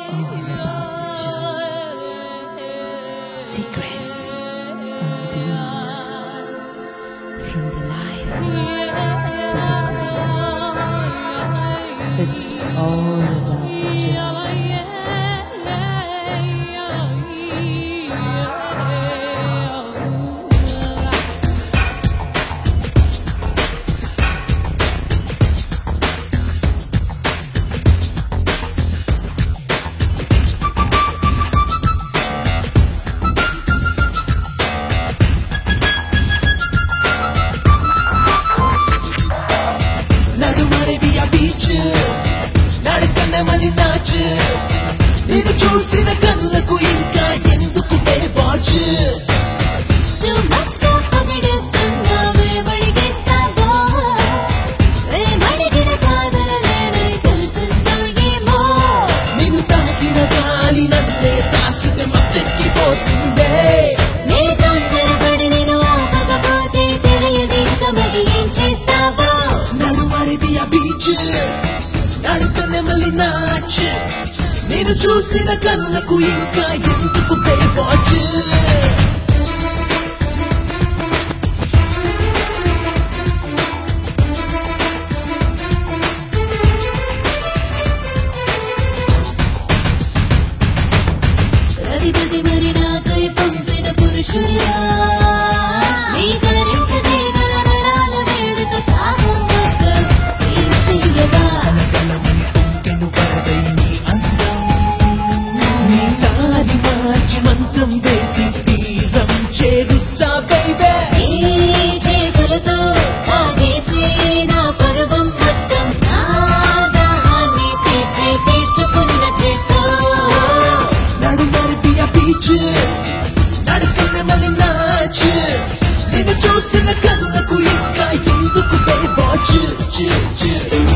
all about the joy. Secrets unveiled from the life to the grave. It's all about the joy. నడుమరబియ beach నడకన్న మరి నాచ్ నేను చూసిన కళ్ళకు ఇంకా ఎందుకు వాచ్ Too much గా పగడేస్తుందా వేమడిగేస్తావా వేమడిగిన కాదనలేదని తెలిసిందో ఏమో నేను తాకిన గాలి నన్నే తాకితే మత్తెక్కిపోతుందే నీ తొందరపడి నేను ఆపకపోతే తెలియదు ఇంకా మరి ఏం చేస్తావో నడుమరబియ బీచ్ నడకన్న మళ్ళీ నాచ్ నేను చూసిన కళ్ళకు ఇంకా ఎందుకు వాచ్ ప్రతి ప్రతి మరి నాకై పంపిన పురుషుడా నీ కరెంటు తీగల నరాల వేడుక తాపం మొత్తం ఏం చెయ్యవా కలకలమని పొంకెను వరదై నీ అందం నీ దారి మార్చి మంత్రం వేసి తీరం చేరుస్తా బైబే నీ చేతులతో ఆగేసి నా పర్వం మొత్తం నా దాహాన్ని తీర్చి తీర్చుకున్న చేత్తో నడుమరిపియ బీచ్ నడుకన్న మళ్ళీ నాచ్ నేను చూసిన కళ్ళకు ఇంకా ఎందుకు వాచ్ చ్ చ్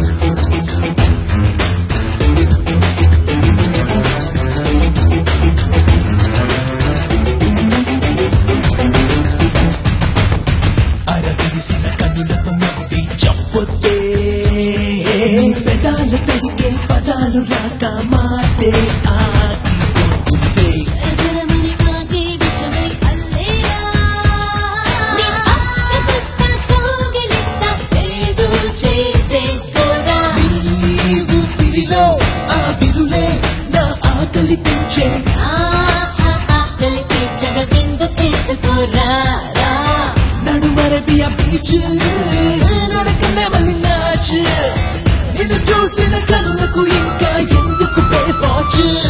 అరవిరిసిన కనులతో నవ్వి చెప్పొద్దే పెదాలు తడికే పదాలు రాక మాటే ఆగిపోతుంది సరసరమని కాకి విషమై అల్లేరా నీ పక్కకొస్తా కౌగిలిస్తా ఏదో చేసేసుకోరా ఈ ఊపిరిలో ఆ విరులే నా ఆకలి పెంచే ఆహాహా కలిపి జగవిందు చేసుకోరా రా నడుమరబియ బీచ్ నడకనే మళ్ళీ నాచ్ నిన్ను చూసిన కళ్ళకు ఇంకా ఎందుకు వాచ్